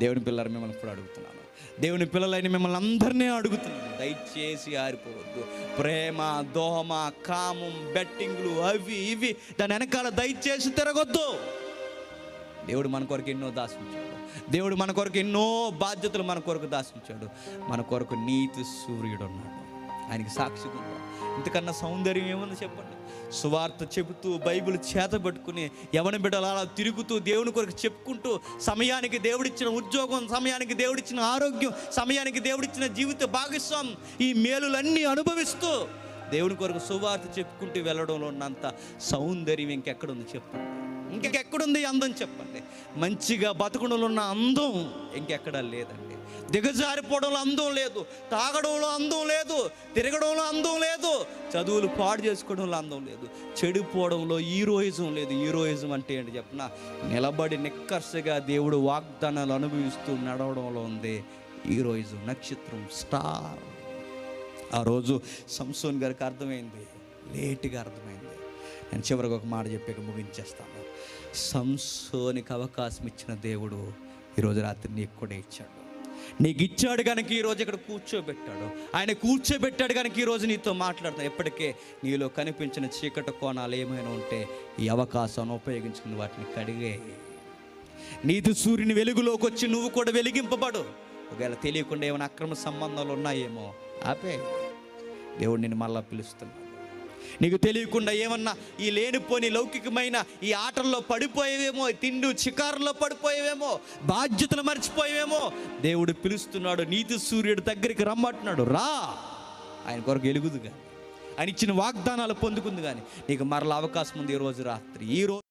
దేవుని పిల్లలు మిమ్మల్ని ఇప్పుడు అడుగుతున్నాను దేవుని పిల్లలైన మిమ్మల్ని అందరినీ అడుగుతున్నాను దయచేసి ఆరిపోవద్దు ప్రేమ దోమ కామం బెట్టింగ్లు అవి ఇవి దాని వెనకాల దయచేసి తిరగొద్దు దేవుడు మన కొరకు ఎన్నో దాసించాడు దేవుడు మన కొరకు ఎన్నో బాధ్యతలు మన కొరకు దాసించాడు మన కొరకు నీతి సూర్యుడు ఉన్నాడు ఆయనకి సాక్షిగా ఉందాం ఇంతకన్నా సౌందర్యం ఏముంది చెప్పండి సువార్త చెబుతూ బైబిల్ చేత పట్టుకుని ఎవని బిడ్డలు అలా తిరుగుతూ దేవుని కొరకు చెప్పుకుంటూ సమయానికి దేవుడిచ్చిన ఉద్యోగం సమయానికి దేవుడిచ్చిన ఆరోగ్యం సమయానికి దేవుడిచ్చిన జీవిత భాగస్వామి ఈ మేలులన్నీ అనుభవిస్తూ దేవుని కొరకు సువార్త చెప్పుకుంటూ వెళ్ళడంలో ఉన్నంత సౌందర్యం ఇంకెక్కడుంది చెప్పండి ఇంకెక్కడుంది ఈ అందం చెప్పండి మంచిగా బతకడంలో ఉన్న అందం ఇంకెక్కడా లేదండి దిగజారిపోవడంలో అందం లేదు తాగడంలో అందం లేదు తిరగడంలో అందం లేదు చదువులు పాడు చేసుకోవడంలో అందం లేదు చెడిపోవడంలో హీరోయిజం లేదు హీరోయిజం అంటే ఏంటి చెప్పిన నిలబడి నిక్కర్సగా దేవుడు వాగ్దానాలు అనుభవిస్తూ నడవడంలో ఉంది హీరోయిజం నక్షత్రం స్టార్ ఆ రోజు సంసోన్ గారికి అర్థమైంది లేటుగా అర్థమైంది నేను చివరికి ఒక మాట చెప్పాక ముగించేస్తాను సంసోనికి అవకాశం ఇచ్చిన దేవుడు ఈరోజు రాత్రి నీకు కూడా ఇచ్చాడు నీకు ఇచ్చాడు కనుక ఈరోజు ఇక్కడ కూర్చోబెట్టాడు ఆయన కూర్చోబెట్టాడు కనుక ఈరోజు నీతో మాట్లాడతాను ఎప్పటికే నీలో కనిపించిన చీకటి కోణాలు ఏమైనా ఉంటే ఈ అవకాశాన్ని ఉపయోగించుకుని వాటిని కడిగే నీతి సూర్యుని వెలుగులోకి వచ్చి నువ్వు కూడా వెలిగింపబడు ఒకవేళ తెలియకుండా ఏమైనా అక్రమ సంబంధాలు ఉన్నాయేమో ఆపే దేవుడు నిన్ను మళ్ళా పిలుస్తున్నాడు నీకు తెలియకుండా ఏమన్నా ఈ లేనిపోని లౌకికమైన ఈ ఆటల్లో పడిపోయేవేమో ఈ తిండు చికారులో పడిపోయేవేమో బాధ్యతలు మర్చిపోయేవేమో దేవుడు పిలుస్తున్నాడు నీతి సూర్యుడు దగ్గరికి రమ్మంటున్నాడు రా ఆయన కొరకు ఎలుగుదు కానీ ఆయన ఇచ్చిన వాగ్దానాలు పొందుకుంది కానీ నీకు మరల అవకాశం ఉంది ఈ రోజు రాత్రి ఈ రోజు